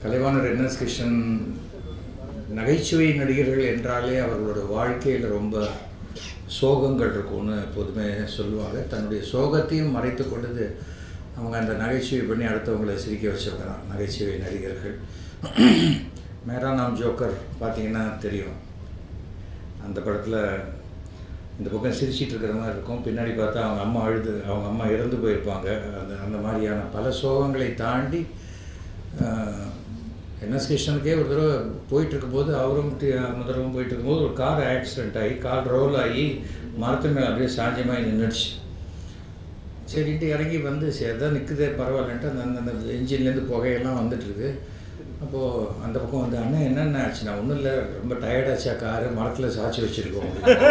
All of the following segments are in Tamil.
கலைவாணர் என்எஸ் கிருஷ்ணன் நகைச்சுவை நடிகர்கள் என்றாலே அவர்களோட வாழ்க்கையில் ரொம்ப சோகங்கள் இருக்கும்னு எப்போதுமே சொல்லுவாங்க தன்னுடைய சோகத்தையும் மறைத்து கொண்டது அவங்க அந்த நகைச்சுவை பண்ணி அடுத்தவங்களை சிரிக்க வச்சவங்க தான் நகைச்சுவை நடிகர்கள் மேரா நாம் ஜோக்கர் பார்த்தீங்கன்னா தெரியும் அந்த படத்தில் இந்த பக்கம் சிரிச்சிட்டு இருக்கிற மாதிரி இருக்கும் பின்னாடி பார்த்தா அவங்க அம்மா அழுது அவங்க அம்மா இறந்து போயிருப்பாங்க அந்த அந்த மாதிரியான பல சோகங்களை தாண்டி என்எஸ் கிருஷ்ணனுக்கே ஒரு தடவை போயிட்டு இருக்கும்போது அவரும் டி- முதல்வரும் போயிட்டு இருக்கும்போது ஒரு கார் ஆக்சிடென்ட் ஆகி கார் ரோல் ஆகி மரத்து மேலே அப்படியே சாஞ்சமாகி நின்றுடுச்சு சரின்ட்டு இறங்கி வந்து சரி தான் நிற்குதே பரவாயில்லன்ட்டு அந்த அந்த அந்த என்ஜின்லேருந்து புகையெல்லாம் வந்துட்டு இருக்கு அப்போது அந்த பக்கம் வந்து அண்ணன் என்னென்ன ஆச்சுன்னா ஒன்றும் இல்லை ரொம்ப டயர்டாச்சா காரு மரத்தில் சாய்ச்சி வச்சுருக்கோம்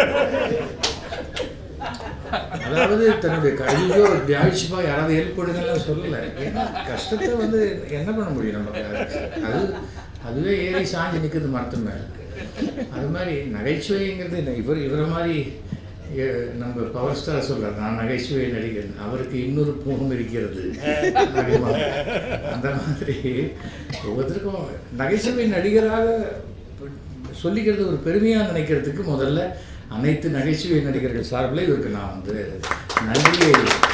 அதாவது தன்னுடைய கையோ இப்படி ஆயிடுச்சுப்பா யாராவது ஹெல்ப் பண்ணுங்கலாம் சொல்லலை ஏன்னா கஷ்டத்தை வந்து என்ன பண்ண முடியும் நமக்கு அது அதுவே ஏறி சாஞ்சு நிற்குது மரத்து மேலே அது மாதிரி நகைச்சுவைங்கிறது இந்த இவர் இவரை மாதிரி எ- நம்ம பவர் ஸ்டார் சொல்கிறார் நான் நகைச்சுவை நடிகர் அவருக்கு இன்னொரு முகம் இருக்கிறது அப்படிம்பாங்க. அந்த மாதிரி ஒவ்வொருத்தருக்கும் நகைச்சுவை நடிகராக சொல்லிக்கிறது ஒரு பெருமையாக நினைக்கிறதுக்கு முதல்ல அனைத்து நகைச்சுவை நடிகர்கள் சார்பில் இவருக்கு நான் வந்து நன்றியை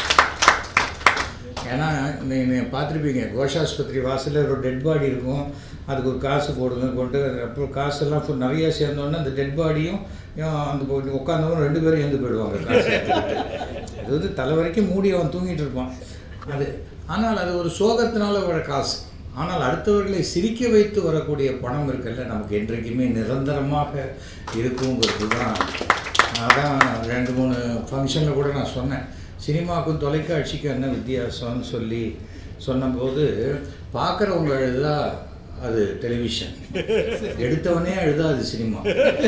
ஏன்னா நீங்கள் பார்த்துருப்பீங்க கோஷாஸ்பத்திரி வாசலில் ஒரு டெட் பாடி இருக்கும் அதுக்கு ஒரு காசு போடுங்க கொண்டு அப்புறம் காசெல்லாம் full நிறைய சேர்ந்தோன்னே அந்த டெட் பாடியும் அந்த உட்காந்தவங்க ரெண்டு பேரும் எழுந்து போயிடுவாங்க காசு எடுத்துக்கிட்டு. அது வந்து தலை வரைக்கும் மூடி அவன் தூங்கிட்டு இருப்பான் அது ஆனால் அது ஒரு சோகத்தினால வர காசு ஆனால் அடுத்தவர்களை சிரிக்க வைத்து வரக்கூடிய பணம் இருக்குல்ல நமக்கு என்றைக்குமே நிரந்தரமாக இருக்குங்கிறது தான் அதான் ரெண்டு மூணு ஃபங்க்ஷனில் கூட நான் சொன்னேன் சினிமாவுக்கும் தொலைக்காட்சிக்கும் என்ன வித்தியாசம்னு சொல்லி சொன்னபோது பார்க்குறவங்க அழுதா அது டெலிவிஷன் எடுத்தவனே அழுதா அது சினிமா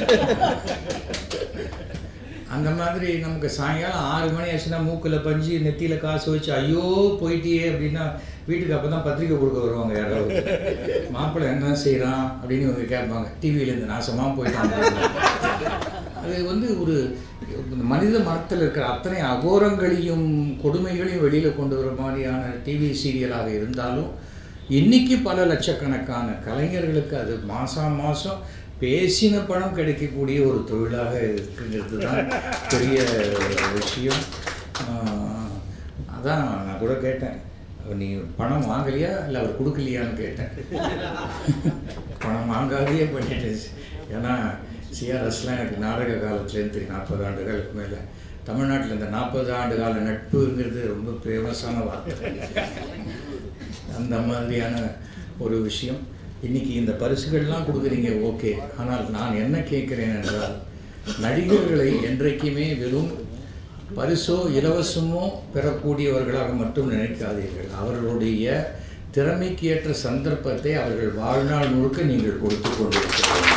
அந்த மாதிரி நமக்கு சாயங்காலம் ஆறு மணி ஆச்சுன்னா மூக்கில் பஞ்சு நெத்தியில் காசு வச்சு ஐயோ போயிட்டியே அப்படின்னா வீட்டுக்கு அப்போ தான் பத்திரிக்கை கொடுக்க வருவாங்க யாராவது மாப்பிள்ளை என்ன செய்கிறான் அப்படின்னு இவங்க கேட்பாங்க டிவியிலேருந்து நாசமாக போயிட்டான் அப்படின்னு. அது வந்து ஒரு இந்த மனித மனத்தில் இருக்கிற அத்தனை அகோரங்களையும் கொடுமைகளையும் வெளியில் கொண்டு வர மாதிரியான டிவி சீரியலாக இருந்தாலும் இன்னைக்கு பல லட்சக்கணக்கான கலைஞர்களுக்கு அது மாதம் மாதம் பேசின பணம் கிடைக்கக்கூடிய ஒரு தொழிலாக இருக்குங்கிறது தான் பெரிய விஷயம் ஆஹ், அதான் நான் கூட கேட்டேன் நீ பணம் வாங்கலையா இல்லை அவர் கொடுக்கலையான்னு கேட்டேன் பணம் வாங்காதையே பண்ணிட்டு ஏன்னா சிஆர்எஸ்லாம் எனக்கு நாடக காலத்துலேருந்து தெரியும் நாற்பது ஆண்டுகளுக்கு மேலே தமிழ்நாட்டில் இந்த நாற்பது ஆண்டு கால நட்புங்கிறது ரொம்ப ஃபேமஸான வார்த்தை அந்த மாதிரியான ஒரு விஷயம் இன்னைக்கு இந்த பரிசுகள்லாம் கொடுக்குறீங்க ஓகே ஆனால் நான் என்ன கேட்கிறேன் என்றால் நடிகர்களை என்றைக்குமே வெறும் பரிசோ இலவசமோ பெறக்கூடியவர்களாக மட்டும் நினைக்காதீர்கள் அவர்களுடைய திறமைக்கு ஏற்ற சந்தர்ப்பத்தை அவர்கள் வாழ்நாள் முழுக்க நீங்கள் கொடுத்து கொண்டிருக்கிறீர்கள்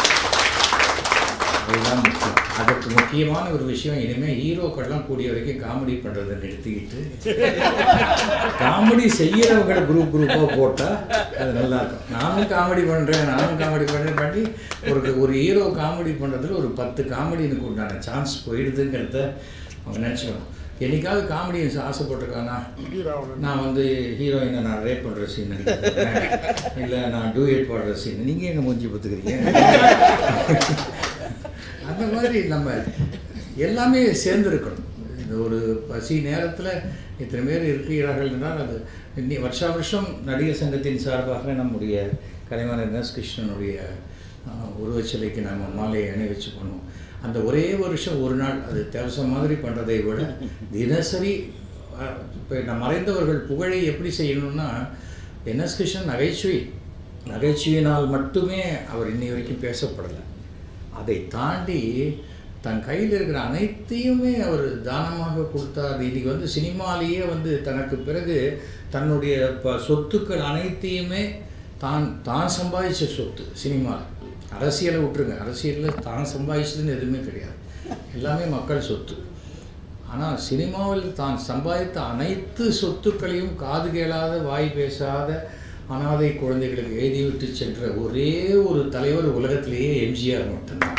அதுதான் முக்கியம் அதற்கு முக்கியமான ஒரு விஷயம் இனிமேல் ஹீரோக்கள்லாம் கூடிய வரைக்கும் காமெடி பண்ணுறதை நிறுத்திக்கிட்டு காமெடி செய்யறவங்களை குரூப் குரூப்பாக போட்டால் அது நல்லா இருக்கும் நானும் காமெடி பண்ணுறேன் நானும் காமெடி பண்ணுறேன் பண்ணி ஒரு ஒரு ஹீரோ காமெடி பண்ணுறதுல ஒரு பத்து காமெடினுக்கு உண்டான சான்ஸ் போயிடுதுங்கிறத அவங்க நினச்சிக்கணும் என்னைக்காவது காமெடி ஆசைப்பட்டிருக்கானா நான் வந்து ஹீரோயினை நான் ரேப் பண்ணுற சீன் நடிக்கிறேன் இல்லை நான் டூயட் பாடுற சீன் நீங்கள் எங்கே மூஞ்சி பார்த்துக்கிறீங்க அந்த மாதிரி நம்ம எல்லாமே சேர்ந்துருக்கணும் இந்த ஒரு பசி நேரத்தில் இத்தனை பேர் இருக்கிறார்கள் என்றால் அது இன்னி வருஷா வருஷம் நடிகர் சங்கத்தின் சார்பாக நம்முடைய கலைவாணர் எஸ் கிருஷ்ணனுடைய ஆஹ், உருவச்சிலைக்கு நம்ம மாலையை அணி வச்சு பண்ணுவோம் அந்த ஒரே வருஷம் ஒரு நாள் அது தேவசம் மாதிரி பண்ணுறதை விட தினசரி இப்போ நான் மறைந்தவர்கள் புகழை எப்படி செய்யணும்னா என்எஸ் கிருஷ்ணன் நகைச்சுவை நகைச்சுவையினால் மட்டுமே அவர் இன்னி வரைக்கும் பேசப்படலை அதை தாண்டி தன் கையில் இருக்கிற அனைத்தையுமே அவர் தானமாக கொடுத்தார் இன்னைக்கு வந்து சினிமாலேயே வந்து தனக்கு பிறகு தன்னுடைய ப சொத்துக்கள் அனைத்தையுமே தான் தான் சம்பாதிச்ச சொத்து சினிமா அரசியலை விட்டுருங்க அரசியலில் தான் சம்பாதிச்சதுன்னு எதுவுமே கிடையாது எல்லாமே மக்கள் சொத்து ஆனால் சினிமாவில் தான் சம்பாதித்த அனைத்து சொத்துக்களையும் காது கேளாத வாய் பேசாத அனாதை குழந்தைகளுக்கு எழுதிவிட்டு சென்ற ஒரே ஒரு தலைவர் உலகத்திலேயே எம்ஜிஆர் மட்டும்தான்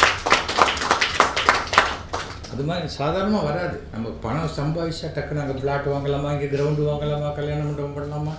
அது மாதிரி சாதாரணமாக வராது நம்ம பணம் சம்பாதிச்சா டக்குன்னு அங்கே பிளாட் வாங்கலாமா இங்கே கிரவுண்டு வாங்கலாமா கல்யாண மண்டபம் பண்ணலாமா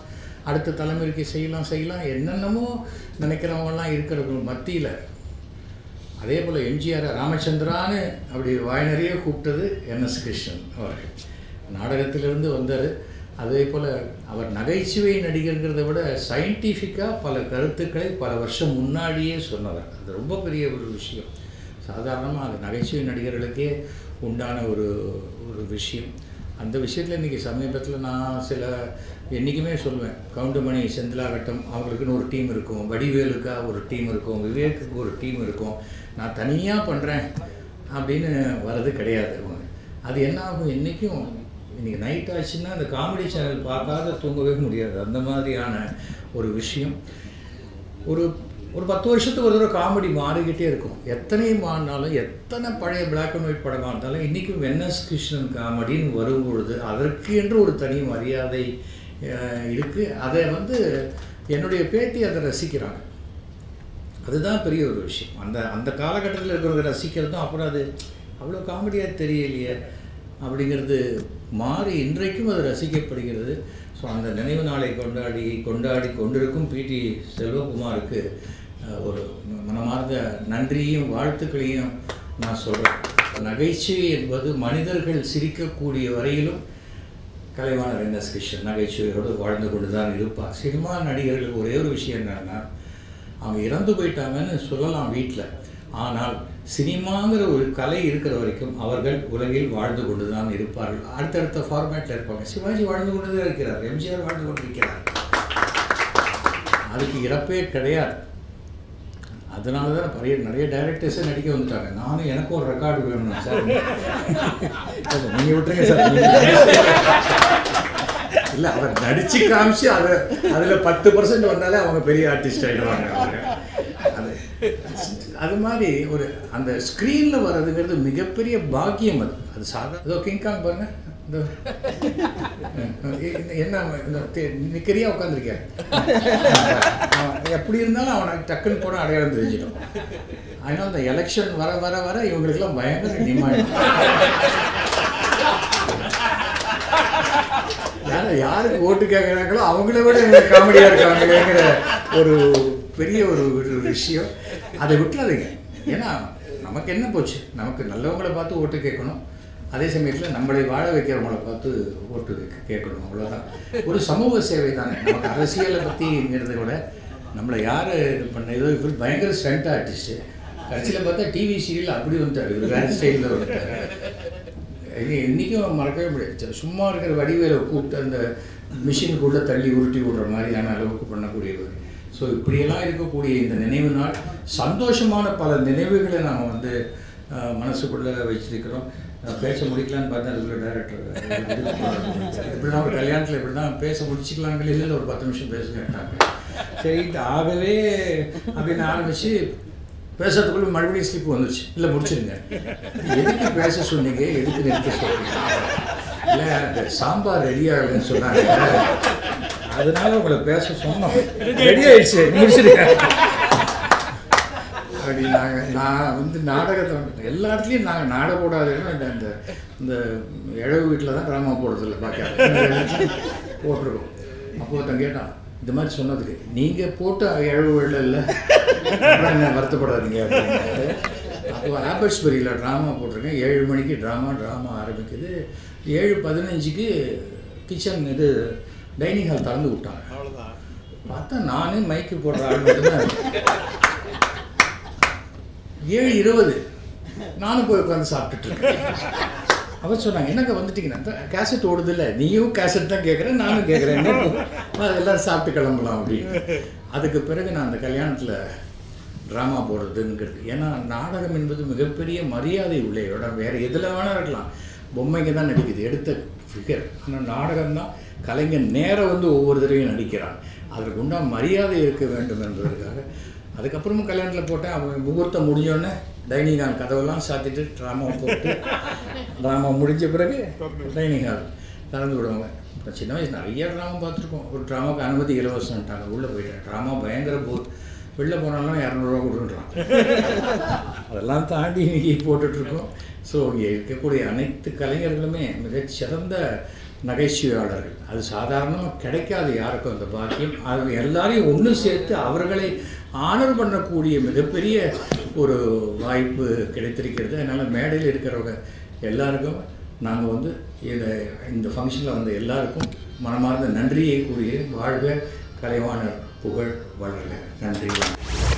அடுத்த தலைமுறைக்கு செய்யலாம் செய்யலாம் என்னென்னமோ நினைக்கிறவங்கலாம் இருக்கிறவங்க மத்தியில் அதே போல் எம்ஜிஆர் ராமச்சந்திரான்னு அப்படி வாய் நிறைய கூப்பிட்டது என்எஸ் கிருஷ்ணன் அவர்கள் நாடகத்திலிருந்து வந்தார் அதே போல் அவர் நகைச்சுவை நடிகர்கிறத விட சயின்டிஃபிக்காக பல கருத்துக்களை பல வருஷம் முன்னாடியே சொன்னவர் அது ரொம்ப பெரிய ஒரு விஷயம் சாதாரணமாக அது நகைச்சுவை நடிகர்களுக்கே உண்டான ஒரு ஒரு விஷயம் அந்த விஷயத்தில் இன்றைக்கி சமீபத்தில் நான் சில என்றைக்குமே சொல்லுவேன் கவுண்டமணி செந்திலாகட்டம் அவங்களுக்குன்னு ஒரு டீம் இருக்கும் வடிவேலுக்கா ஒரு டீம் இருக்கும் விவேக்குக்கு ஒரு டீம் இருக்கும் நான் தனியாக பண்ணுறேன் அப்படின்னு வர்றது கிடையாது அவங்க அது என்ன ஆகும் என்றைக்கும் இன்றைக்கி நைட் ஆச்சுன்னா அந்த காமெடி சேனல் பார்க்காத தூங்கவே முடியாது அந்த மாதிரியான ஒரு விஷயம் ஒரு ஒரு பத்து வருஷத்துக்கு ஒரு தடவை காமெடி மாறிக்கிட்டே இருக்கும் எத்தனை மாறினாலும் எத்தனை பழைய பிளாக் அண்ட் ஒயிட் படமாக இருந்தாலும் இன்றைக்கும் வென்னஸ் கிருஷ்ணன் காமெடின்னு வரும்பொழுது அதற்கு என்று ஒரு தனி மரியாதை இருக்குது அதை வந்து என்னுடைய பேத்தி அதை ரசிக்கிறாங்க அதுதான் பெரிய ஒரு விஷயம் அந்த அந்த காலகட்டத்தில் இருக்கிறவங்க ரசிக்கிறதும் அப்புறம் அது அவ்வளோ காமெடியாக தெரியலையே அப்படிங்கிறது மாறி இன்றைக்கும் அது ரசிக்கப்படுகிறது ஸோ அந்த நினைவு நாளை கொண்டாடி கொண்டாடி கொண்டிருக்கும் பிடி செல்வகுமாருக்கு அஹ், ஒரு மனமார்ந்த நன்றியும் வாழ்த்துக்களையும் நான் சொல்கிறேன் நகைச்சுவை என்பது மனிதர்கள் சிரிக்கக்கூடிய வரையிலும் கலைவாணர் என் எஸ் கிருஷ்ணன் நகைச்சுவையோடு வாழ்ந்து கொண்டு தான் இருப்பார் சினிமா நடிகர்களுக்கு ஒரே ஒரு விஷயம் என்னன்னா அவங்க இறந்து போயிட்டாங்கன்னு சொல்லலாம் வீட்டில் ஆனால் சினிமாங்கிற ஒரு கலை இருக்கிற வரைக்கும் அவர்கள் உலகில் வாழ்ந்து கொண்டு தான் இருப்பார்கள் அடுத்தடுத்த ஃபார்மேட்டில் இருப்பாங்க சிவாஜி வாழ்ந்து கொண்டு தான் இருக்கிறார் எம்ஜிஆர் வாழ்ந்து கொண்டு இருக்கிறார் அதுக்கு இறப்பே கிடையாது அதனால தான் நிறைய நிறைய டைரக்டர்ஸே நடிக்க வந்துட்டாங்க நானும் எனக்கும் ஒரு ரெக்கார்டு வேணும் சார் நீங்கள் விட்டுருங்க சார் இல்லை அவர் நடிச்சு காமிச்சு அதை அதில் பத்து பர்சன்ட் வந்தாலே அவங்க பெரிய ஆர்டிஸ்ட் ஆகிடுவாங்க அவங்க அது அது மாதிரி ஒரு அந்த ஸ்க்ரீனில் வர்றதுங்கிறது மிகப்பெரிய பாக்கியம் அது அது சாதா இதோ கிங்காங் பாருங்க இந்த இந்த- என்ன இந்த தே- நிக்கிறியா உட்காந்துருக்கேன் எப்படி இருந்தாலும் அவனை டக்குன்னு போனால் அடையாளம் தெரிஞ்சிடும் அதனால் இந்த எலெக்ஷன் வர வர வர இவங்களுக்கெல்லாம் பயங்கர டிமாண்ட் யார யாருக்கு ஓட்டு கேட்குறாங்களோ அவங்கள விட இவங்க காமெடியாக இருக்காங்களேங்கிற ஒரு பெரிய ஒரு ஒரு விஷயம் அதை விட்டுறாதீங்க ஏன்னா நமக்கு என்ன போச்சு நமக்கு நல்லவங்கள பார்த்து ஓட்டு கேட்கணும் அதே சமயத்தில் நம்மளை வாழ வைக்கிறவங்கள பார்த்து ஓட்டு கேட்க- கேட்கணும் அவ்வளோதான் ஒரு சமூக சேவை தானே நமக்கு அரசியலை பற்றிங்கிறத விட நம்மளை யார் இது பண்ண ஏதோ இவர் பயங்கர ஸ்டண்ட் ஆர்டிஸ்ட்டு கடைசியில் பார்த்தா டிவி சீரியல் அப்படி வந்துட்டார் இவர் வேறு ஸ்டைலில் வந்துட்டார் இது இன்றைக்கும் மறக்கவே முடியாது சும்மா இருக்கிற வடிவேலை கூப்பிட்டு அந்த மிஷினுக்குள்ளே தள்ளி உருட்டி விடுற மாதிரியான அளவுக்கு பண்ணக்கூடியவர் ஸோ இப்படியெல்லாம் இருக்கக்கூடிய இந்த நினைவு நாள் சந்தோஷமான பல நினைவுகளை நாம் வந்து அஹ், மனசுக்குள்ளே வச்சிருக்கிறோம் நான் பேச முடிக்கலான்னு பார்த்தா அதுக்குள்ள டேரக்டர் இப்படி தான் ஒரு கல்யாணத்தில் இப்படி தான் பேச முடிச்சுக்கலாங்களே இல்லை ஒரு பத்து நிமிஷம் பேசுங்கட்டாங்க சரி ஆகவே அப்படின்னு ஆரம்பித்து பேசுறதுக்குள்ள மறுபடியும் ஸ்லிப் வந்துருச்சு இல்லை முடிச்சிருங்க எதுக்கு பேச சொன்னீங்க எதுக்கு நிறுத்த சொன்னீங்க இல்லை அந்த சாம்பார் ரெடி ஆகலைன்னு சொன்னாங்க அதனால உங்களை பேச சொன்னோம் ரெடி ஆயிடுச்சு முடிச்சிருங்க அப்படின்னாங்க நான் வந்து நாடகத்தை வந்து எல்லா இடத்துலையும் நாங்கள் நாடக போடாதுன்னு இந்த இந்த இந்த இழவு வீட்டில் தான் ட்ராமா போடுறதில்ல பார்க்க போட்டிருக்கோம் அப்போ ஒருத்தன் கேட்டான் இந்த மாதிரி சொன்னதுக்கு நீங்கள் போட்ட இழவு இல்லை இல்லை அப்புறம் என்ன வருத்தப்படாதீங்க அப்படின்னு அப்போ ஆப்பர்ஸ்பரியில் ட்ராமா போட்டிருக்கேன் ஏழு மணிக்கு ட்ராமா ட்ராமா ஆரம்பிக்குது ஏழு பதினஞ்சுக்கு கிச்சன் இது டைனிங் ஹால் திறந்து விட்டாங்க அவ்வளோதான் பார்த்தா நானே மைக்கு போடுற ஆள் மட்டும்தான் இருக்கேன். ஏழு இருபது நானும் போய் உட்காந்து சாப்பிட்டுட்டு இருக்கேன் அவர் சொன்னாங்க என்னங்க வந்துட்டீங்கன்னா கேசட் ஓடுதில்ல நீயும் கேசட் தான் கேட்குறேன் நானும் கேட்குறேன் என்ன இப்போ? எல்லாரும் சாப்பிட்டு கிளம்பலாம் அப்படின்னு அதுக்கு பிறகு நான் அந்த கல்யாணத்தில் ட்ராமா போடுறதுங்கிறது ஏன்னா நாடகம் என்பது மிகப்பெரிய மரியாதை உள்ள இடம் வேறு எதில் வேணால் இருக்கலாம் பொம்மைங்க தான் நடிக்குது எடுத்த ஃபிகர் ஆனால் நாடகம் தான் கலைஞர் நேரம் வந்து ஒவ்வொரு தடவையும் நடிக்கிறான் அதற்கு உண்டான மரியாதை இருக்க வேண்டும் என்பதற்காக அதுக்கப்புறமும் கல்யாணத்தில் போட்டேன் அவன் முகூர்த்தம் முடிஞ்சோடனே டைனிங் ஹால் கதவெல்லாம் சாத்திட்டு ட்ராமா போட்டு ட்ராமா முடிஞ்ச பிறகு டைனிங் ஹால் திறந்து விடுவாங்க இப்போ சின்ன வயசு நிறைய ட்ராமா பார்த்துருக்கோம் ஒரு ட்ராமாவுக்கு அனுமதி இலவசம்ட்டாங்க உள்ளே போயிட்டேன் ட்ராமா பயங்கர போர் வெளில போனாலும் இரநூறுவா கொடுக்குறான் அதெல்லாம் தாண்டி இன்னைக்கு போட்டுட்ருக்கோம் ஸோ இங்கே இருக்கக்கூடிய அனைத்து கலைஞர்களுமே மிகச்சிறந்த நகைச்சுவையாளர்கள் அது சாதாரணமாக கிடைக்காது யாருக்கும் அந்த பாக்கியம் அது எல்லாரையும் ஒன்று சேர்த்து அவர்களை ஆனர் பண்ணக்கூடிய மிகப்பெரிய ஒரு வாய்ப்பு கிடைத்திருக்கிறது அதனால் மேடையில் இருக்கிறவங்க எல்லாருக்கும் நாங்கள் வந்து இந்த இந்த ஃபங்க்ஷனில் வந்த எல்லாருக்கும் மனமார்ந்த நன்றியை கூறிய வாழ்க கலைவாணர் புகழ் வளர்க நன்றி வணக்கம்